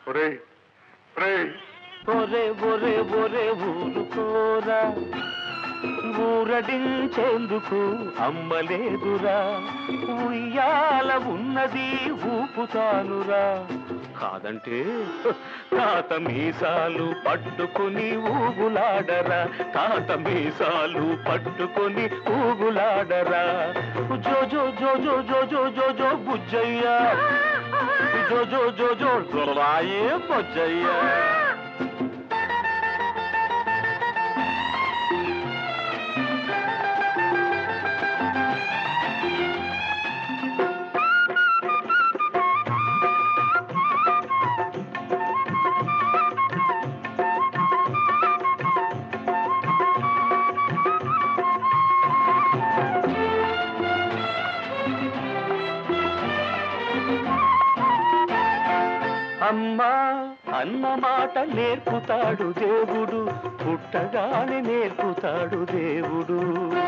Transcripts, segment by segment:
ఒరే ఒరే ఒరే ఒరే ఒరే ఊరుకోరా ఊరడించేందుకు అమ్మలేదురా ఉయ్యాల ఉన్నది ఊపుతానురా కాదంటే తాత మీసాలు పట్టుకుని ఊగులాడరా తాత మీసాలు పట్టుకుని ఊగులాడరా జో జో జో జో జో జో జో జో బుజ్జయ్యా జో జో జో జో దొరలాయే బుజ్జయ్యా అమ్మా అన్న మాట నేర్పుతాడు దేవుడు పుట్టగానే నేర్పుతాడు దేవుడు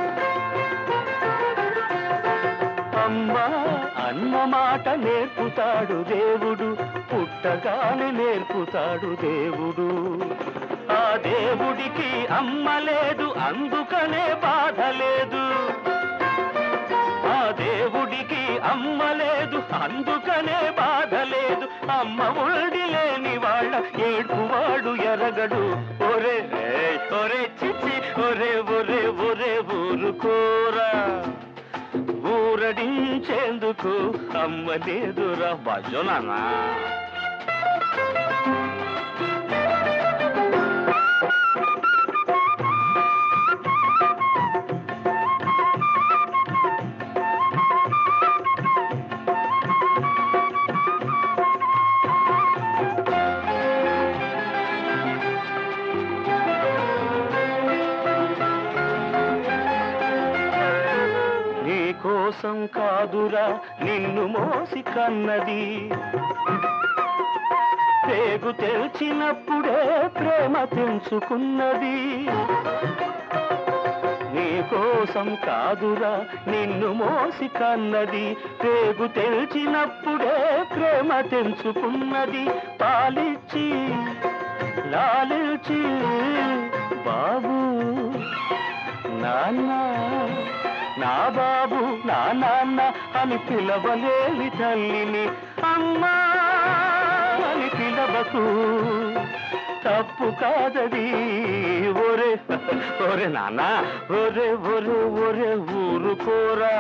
అమ్మా అన్న మాట నేర్పుతాడు దేవుడు పుట్టగానే నేర్పుతాడు దేవుడు ఆ దేవుడికి అమ్మ లేదు అందుకనే బాధ లేదు ఆ దేవుడికి అమ్మ లేదు అందుకనే బాధ లేదు అమ్మ ఒడి లేని వాళ్ళ ఏడుపువాడు ఎరగడు ఒరే ఏయ్, ఒరే చిచ్చి ఒరే ఒరే ఒరే ఊరుకోరా ఊరడించేందుకు అమ్మ లేదురా భజననా నీ కోసం కాదురా నిన్ను మోసి కన్నది పేగు తెల్చినప్పుడే ప్రేమ తెంచుకున్నది నీ కోసం కాదురా నిన్ను మోసి కన్నది పేగు తెల్చినప్పుడే ప్రేమ తెంచుకున్నది పాలిచ్చి లాలిల్చి బాబు నాన్న నా బాబు నా నాన్న అని పిలవలేని తల్లిని అమ్మా అని పిలవకు తప్పు కాదది ఒరే ఒరే నాన్న ఒరే ఒరే ఒరే ఊరుకోరా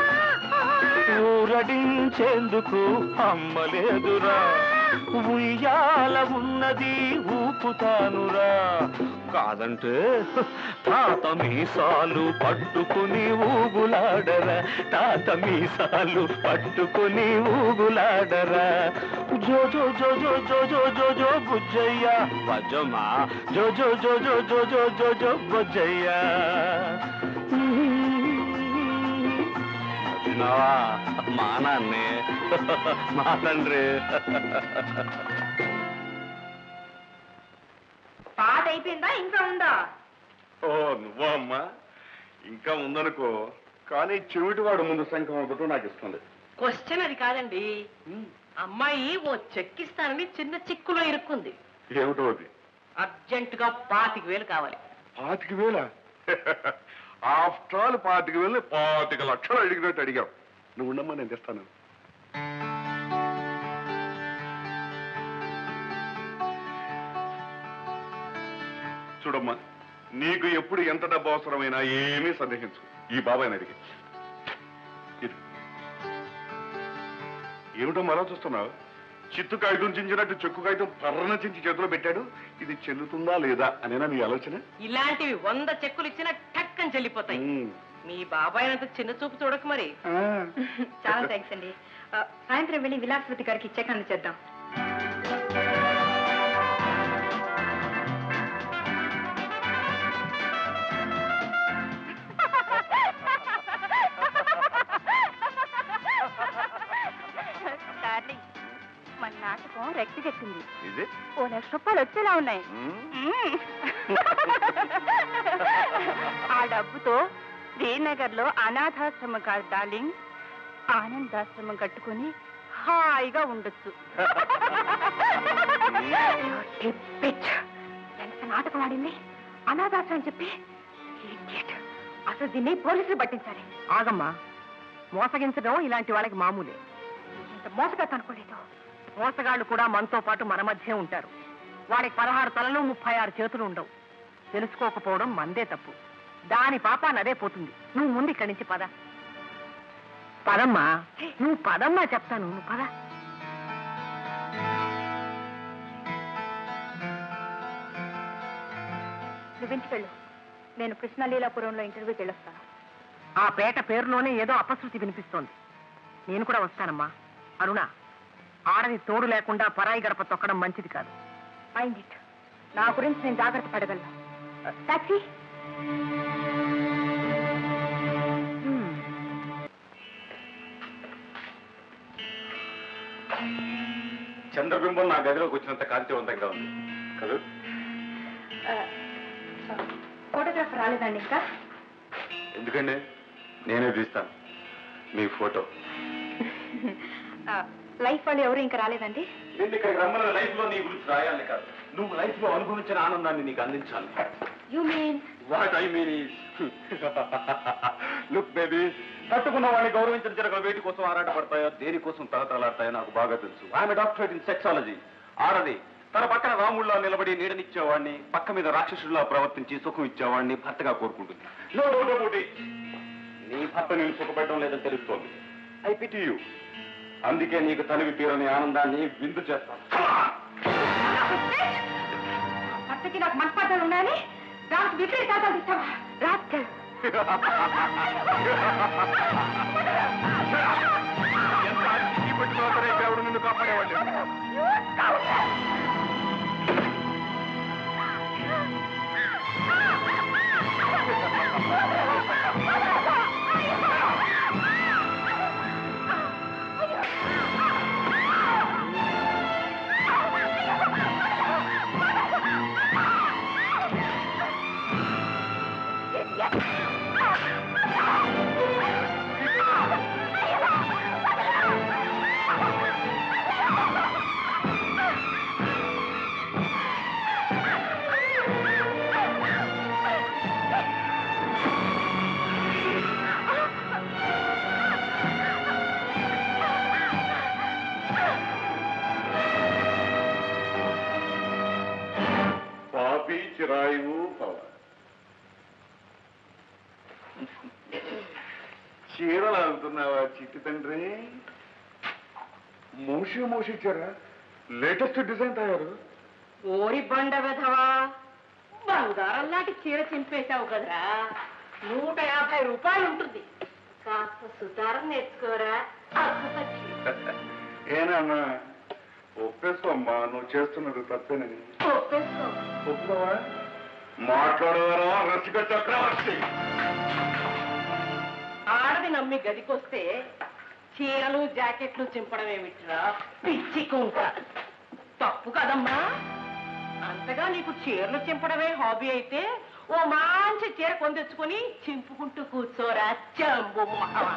ఊరడించేందుకు అమ్మలేదురా ఉయ్యాల ఉన్నది ఊపుతానురా కాదంటే తాత మీసాలు పట్టుకుని ఊగులాడరా తాత మీసాలు పట్టుకుని ఊగులాడరా జో జో జో జో జో జో జో జో బుజ్జయ్య బజ్జమ్మా జో జో జో జో జో జో జో జో బుజ్జయ్య విన్నావా మా నాన్నే మా తండ్రి పాట అయిపోయిందా ఇంకా ఉందా ఓ నువ్వా అమ్మా ఇంకా ఉందనుకో కానీ చెవిటివాడు ముందు శంఖం ఒకటో నాకు ఇష్టం లేదు క్వశ్చన్ అది కాదండి అమ్మాయి ఓ చెక్కిస్తానని చిన్న చిక్కులో ఇరుక్కుంది ఏమిటో అది అర్జెంటుగా పాతిక వేలు కావాలి పాతిక వేల ఆఫ్టర్ ఆల్ పాతిక వేలు పాతిక లక్షలు అడిగినట్టు అడిగావు నువ్వు ఉండమ్మా నేను తెస్తాను చూడమ్మా నీకు ఎప్పుడు ఎంత డబ్బు అవసరమైనా ఏమీ సందేహించు ఈ బాబాయ్ని అడిగి ఇది. ఏమిటమ్మా అలా చూస్తున్నావు చిత్తు కాగితం చించినట్టు చెక్కు కాగితం పర్రన చించి చేతిలో పెట్టాడు ఇది చెల్లుతుందా లేదా అనేనా నీ ఆలోచన ఇలాంటివి వంద చెక్కులు ఇచ్చినా టక్కని చెల్లిపోతాయి ఉమ్. మీ బాబాయ్ అంత చిన్న చూపు చూడక మరి ఆ. చాలా థ్యాంక్స్ అండి ఆ, సాయంత్రం వెళ్ళి విలాసవతి గారికి చెక్ అందచేద్దాం డార్లింగ్ మన నాటకం రెక్కగెట్టింది ఇది ఓ లక్ష రూపాయలు వచ్చేలా ఉన్నాయి ఉమ్. మ్మ్. ఆ డబ్బుతో శ్రీనగర్ లో అనాథాశ్రమం కాదు డార్లింగ్ ఆనందాశ్రమం కట్టుకుని హాయిగా ఉండొచ్చు ఈ పిచ్ ఎంత నాటకం ఆడింది అనాథాశ్రమం చెప్పి Idiot. అసలు దీన్ని పోలీసులు పట్టించాలి ఆగమ్మా మోసగించడం ఇలాంటి వాళ్ళకి మామూలే ఇంత మోసగా కనుక్కోలేదు మోసగాళ్ళు కూడా మనతో పాటు మన మధ్య ఉంటారు వాడికి పదహారు తలలు ముప్పై ఆరు చేతులు ఉండవు తెలుసుకోకపోవడం మందే తప్పు దాని పాపాన్ని అదే పోతుంది నువ్వు ముందు ఇక్కడి నుంచి పద పదమ్మా నువ్వు పదమ్మా చెప్తాను నువ్వు పద నువ్వింటికి వెళ్ళు నేను కృష్ణలీలాపురంలో ఇంటర్వ్యూకి వెళ్ళొస్తాను ఆ పేట పేరులోనే ఏదో అపశృతి వినిపిస్తోంది నేను కూడా వస్తానమ్మా అరుణ ఆడది తోడు లేకుండా పరాయి గడప తొక్కడం మంచిది కాదు మైండ్ ఇట్ నా గురించి నేను జాగ్రత్త పడగలను టాక్సీ హ్మ్. చంద్రబింబం నా గదిలోకి వచ్చినంత కాంతివంతంగా ఉంది కదా ఫోటోగ్రాఫర్ రాలేదండి ఇంకా ఎందుకండి నేనే తీస్తాను మీ ఫోటో లైఫ్ వాళ్ళు ఎవరు ఇంకా రాలేదండి నేను ఇక్కడికి రమ్మన్న లైఫ్ లో నీ గురించి రాయాలని కాదు నువ్వు లైఫ్ లో అనుభవించిన ఆనందాన్ని నీకు అందించాలి you mean what I mean look baby తట్టుకున్న వాడిని గౌరవించిన జరగ వేటి కోసం ఆరాటపడతాయో దేనికోసం తలతలాడతాయో నాకు బాగా తెలుసు ఆమె డాక్టరేట్ ఇన్ సెక్సాలజీ ఆడది తన పక్కన రాముళ్ళ నిలబడి నీడనిచ్చేవాడిని పక్క మీద రాక్షసుడిలా ప్రవర్తించి సుఖం ఇచ్చేవాడిని భర్తగా కోరుకుంటుంది No doubt about it. నీ భర్త నేను సుఖపెట్టడం లేదని తెలుస్తోంది ఐ పిటి యూ అందుకే నీకు తనివి తీరని ఆనందాన్ని విందు చేస్తాను భర్తకి నాకు మనస్పాఠాలు ఉన్నాయని దానికి విపరీత తాతాలు ఇస్తావా రాస్కల్ ఎంత అతిథి పెట్టినా సరే దేవుడు నిన్ను కాపాడేవాళ్ళు పాపి చిరాయువు పవ చీరలు అడుగుతున్నావా చిట్టి తండ్రి మూసి మూసి చీర లేటెస్ట్ డిజైన్ తయారు ఓరి బండ వెధవా బంగారం లాంటి చీర చింపేశావు కదరా నూట యాభై రూపాయలు ఉంటుంది కాస్త సుతారం నేర్చుకోరా అక్కుపచ్చి. ఏనమ్మా ఒప్పేసుకోమ్మా నువ్వు చేస్తున్నది తప్పేనని ఒప్పేసుకో ఒప్పుకోవా మాట్లాడవరా రసిక చక్రవర్తి ఆడది నమ్మి గదికొస్తే చీరలు జాకెట్లు చింపడం ఏమిట్రా పిచ్చి కుంట తప్పు కదమ్మా అంతగా నీకు చీరలు చింపడమే హాబీ అయితే ఓ మంచి చీర కొందెచ్చుకొని చింపుకుంటూ కూర్చోరా చంబు మొహమా.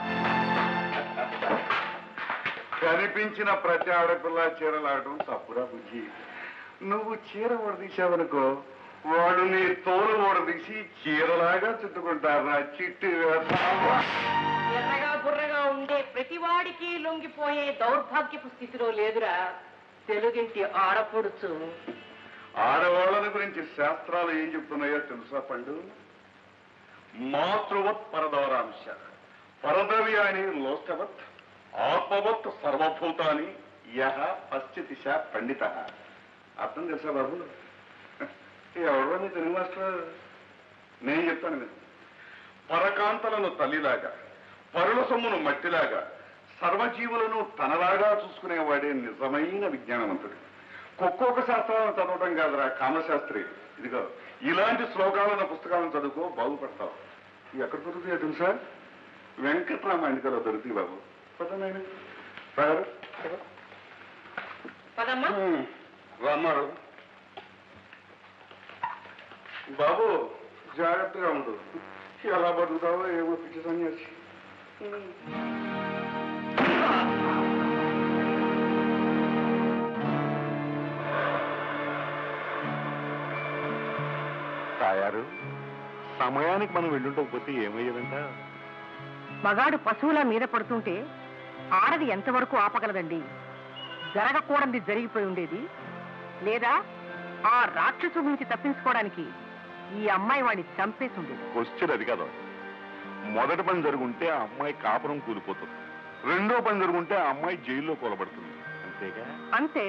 కనిపించిన ప్రతి ఆడపిల్ల చీరలాడటం తప్పురా బుజ్జి నువ్వు చీర ఓడదీశావనుకో వాడు నీ తోలు ఓడదీసి చీరలాగా చుట్టుకుంటారా చిట్టి వేస్తావా? ఎర్రగా బుర్రగా ఉండే ప్రతివాడికి లొంగిపోయే దౌర్భాగ్యపు స్థితిలో లేదురా తెలుగింటి ఆడపడుచు ఆడవాళ్ళని గురించి శాస్త్రాలు ఏం చెప్తున్నాయో తెలుసా పండు మాతృవత్ పరదవరాంశ పరదవ్యాని లోష్టవత్ ఆత్మవత్ సర్వభూతాని యహ పశ్చితిశ పండిత అర్థం తెలుసా బాబు ఎవరో నీ తెలుగు మాస్టర్ నేను చెప్తాను మీరు పరకాంతలను తల్లిలాగా పరుల సొమ్మును మట్టిలాగా సర్వజీవులను తనలాగా చూసుకునేవాడే నిజమైన విజ్ఞానవంతుడు ఒక్కొక్క శాస్త్రాలను చదవడం కాదురా కామశాస్త్రి ఇదిగో ఇలాంటి శ్లోకాలను పుస్తకాలను చదువుకో బాగుపడతావు ఇవి ఎక్కడ దొరుకుతాయో తెలుసా వెంకట్రామాయణికలో దొరుకుతాయి బాబు పదనాయన పదమ్మా రామాడు బాబు జాగ్రత్తగా ఉండు ఎలా బతుకుతావో ఏమో పిచ్చి సన్యాసి తాయారు సమయానికి మనం వెళ్ళుండకపోతే ఏమయ్యేదంట మగాడు పశువుల మీద పడుతుంటే ఆడది ఎంతవరకు ఆపగలదండి జరగకూడనిది జరిగిపోయి ఉండేది లేదా ఆ రాక్షసు నుంచి తప్పించుకోవడానికి ఈ అమ్మాయి వాడిని చంపేసి ఉండేది క్వశ్చన్ అది కదా మొదటి పని జరుగుంటే ఆ అమ్మాయి కాపురం కూలిపోతుంది రెండో పని జరుగుంటే ఆ అమ్మాయి జైల్లో కూలబడుతుంది అంతేగా అంతే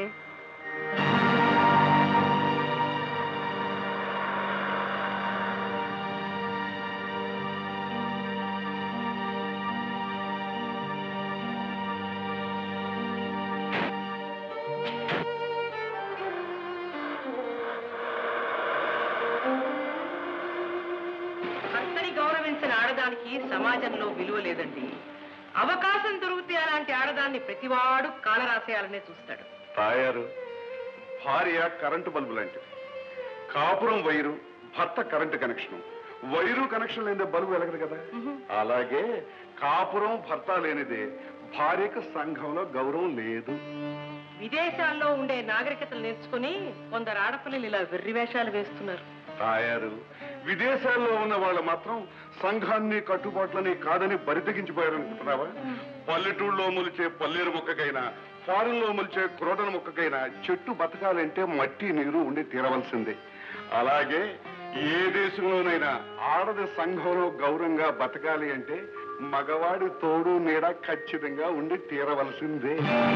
భర్తని గౌరవించిన ఆడదానికి సమాజంలో విలువ లేదండి అవకాశం దొరికితే అలాంటి ఆడదాన్ని ప్రతివాడు కాలరాసేయాలనే చూస్తాడు తాయారు భార్య కరెంటు బల్బు లాంటిది కాపురం వైరు భర్త కరెంటు కనెక్షన్ వైరు కనెక్షన్ లేనిదే బల్బు వెలగదు కదా అలాగే కాపురం భర్త లేనిదే భార్యకు సంఘంలో గౌరవం లేదు విదేశాల్లో ఉండే నాగరికతలు నేర్చుకుని కొందరు ఆడపిల్లలు ఇలా వెర్రి వేషాలు వేస్తున్నారు తాయారు విదేశాల్లో ఉన్న వాళ్ళు మాత్రం సంఘాన్ని కట్టుబాట్లని కాదని బరితెగించిపోయారనుకుంటున్నావా పల్లెటూళ్ళలో మొలిచే పల్లేరు మొక్కకైనా ఫారెన్ లో మొలిచే క్రోటన మొక్కకైనా చెట్టు బతకాలంటే మట్టి నీరు ఉండి తీరవలసిందే అలాగే ఏ దేశంలోనైనా ఆడది సంఘంలో గౌరవంగా బతకాలి అంటే మగవాడి తోడు నీడ ఖచ్చితంగా ఉండి తీరవలసిందే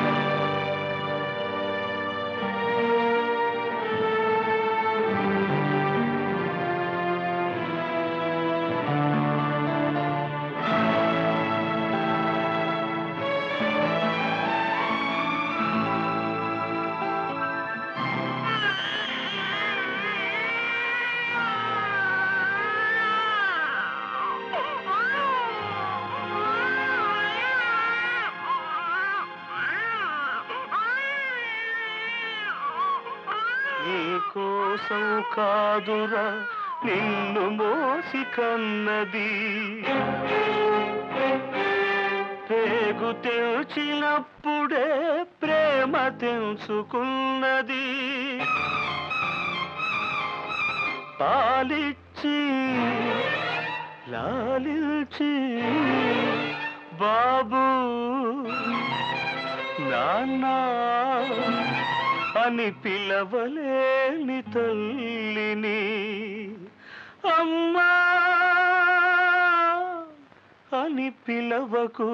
కోసం కాదురా నిన్ను మోసి కన్నది పేగు తెల్చినప్పుడే ప్రేమ తెలుసుకున్నది పాలిచ్చి లాలిల్చి బాబు నాన్న అని పిలవలేని తల్లిని అమ్మా అని పిలవకు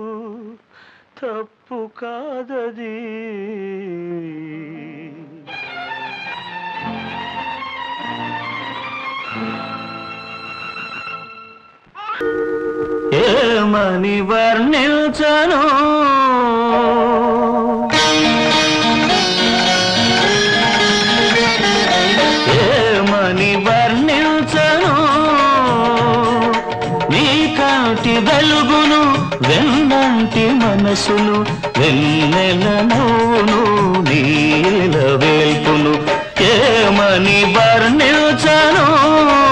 తప్పు కాదది ఏమని వర్ణించను ఏమని వర్ణించను నీ కాటి వెలుగును వెన్నంటి మనసును వెన్నెల నవ్వును నీల వేల్పును ఏమని వర్ణించను